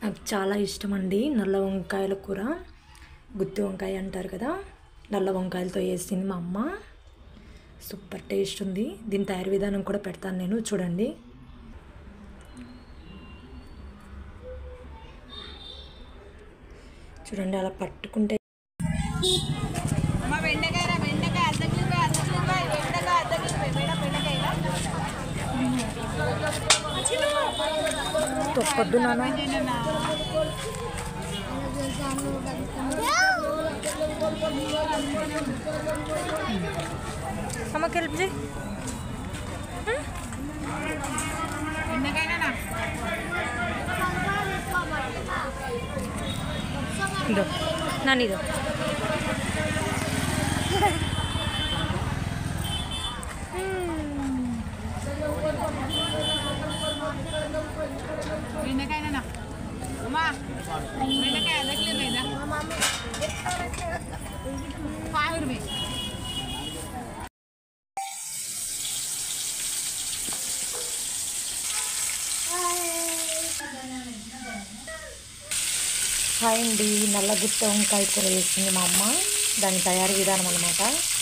నాకు చాలా ఇష్టం అండి నల్ల వంకాయల కూర గుత్తి వంకాయ అంటారు కదా నల్ల వంకాయలతో వేసింది మా అమ్మ సూపర్ టేస్ట్ ఉంది దీని తయారు విధానం కూడా పెడతాను నేను చూడండి చూడండి అలా పట్టుకుంటే అమ్మ బెండకాయ రా బెండకాయ అర్ధ కిలో అర్ధ కిలో బెండకాయ అర్ధ కిలో మేడం బెండకాయ తొప్పొద్దు నాన్న అమ్మకి హెల్ప్ చేయి బెండకాయనా ఇదో నాన్న ఇదో బెండకాయనా అమ్మా బెండకాయ అర్ధ కిలో లేదా పావు రూపాయి హాయ్ అండి నల్ల గుత్త వంకాయ కూర వేసింది మా అమ్మ దాని తయారీ విధానం అనమాట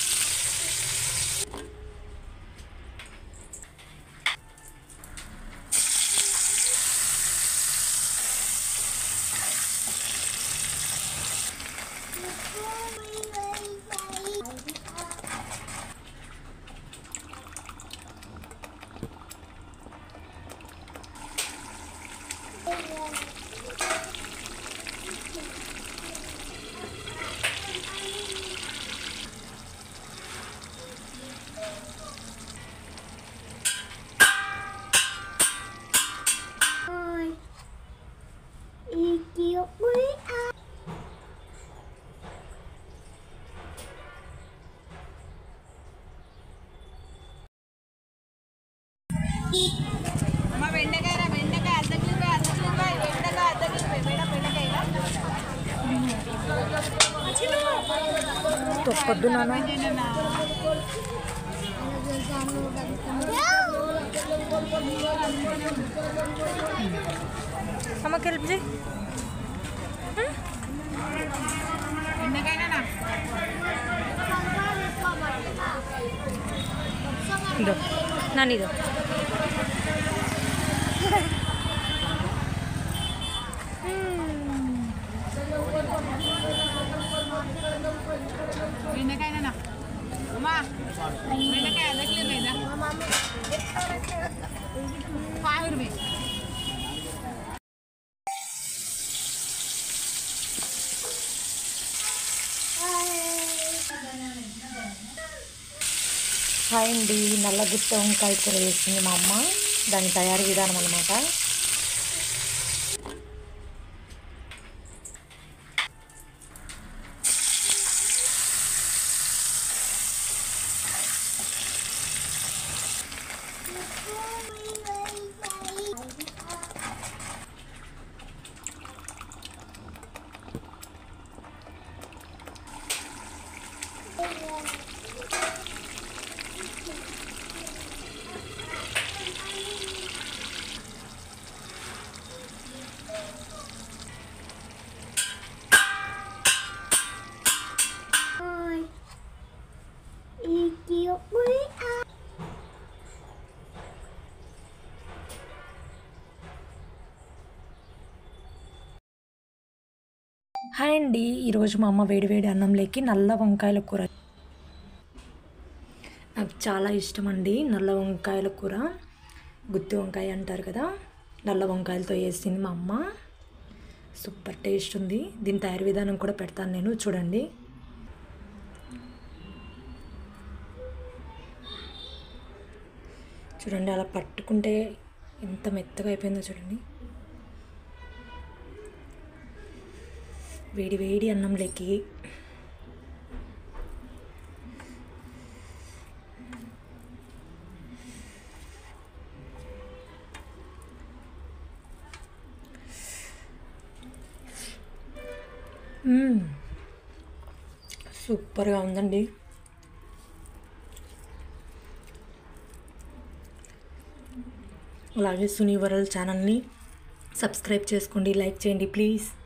అమ్మ బెండకాయ రా బెండకాయ అర్ధ కిలో అర్ధ కిలో బెండకాయ అర్ధ కిలో మేడం బెండకాయ తొప్పొద్దు నాన్న అమ్మకి హెల్ప్ చేయి బెండకాయనా ఇదో నాన్న ఇదో బెండకాయనా అమ్మా బెండకాయ అర్ధ కిలో లేదా పావు రూపాయి హాయ్ అండి నల్ల గుత్త వంకాయ కూర వేసింది మా అమ్మ దాని తయారీ విధానం అనమాట హాయ్ అండి ఈరోజు మా అమ్మ వేడివేడి అన్నంలోకి నల్ల వంకాయల కూర నాకు చాలా ఇష్టం అండి నల్ల వంకాయల కూర గుత్తి వంకాయ అంటారు కదా నల్ల వంకాయలతో వేసింది మా అమ్మ సూపర్ టేస్ట్ ఉంది దీని తయారు విధానం కూడా పెడతాను నేను చూడండి చూడండి అలా పట్టుకుంటే ఎంత మెత్తగా అయిపోయిందో చూడండి వేడి వేడి అన్నంలోకి మ్మ్. సూపర్గా ఉందండి అలాగే సునీవరల్ ఛానల్ని సబ్స్క్రైబ్ చేసుకోండి లైక్ చేయండి ప్లీజ్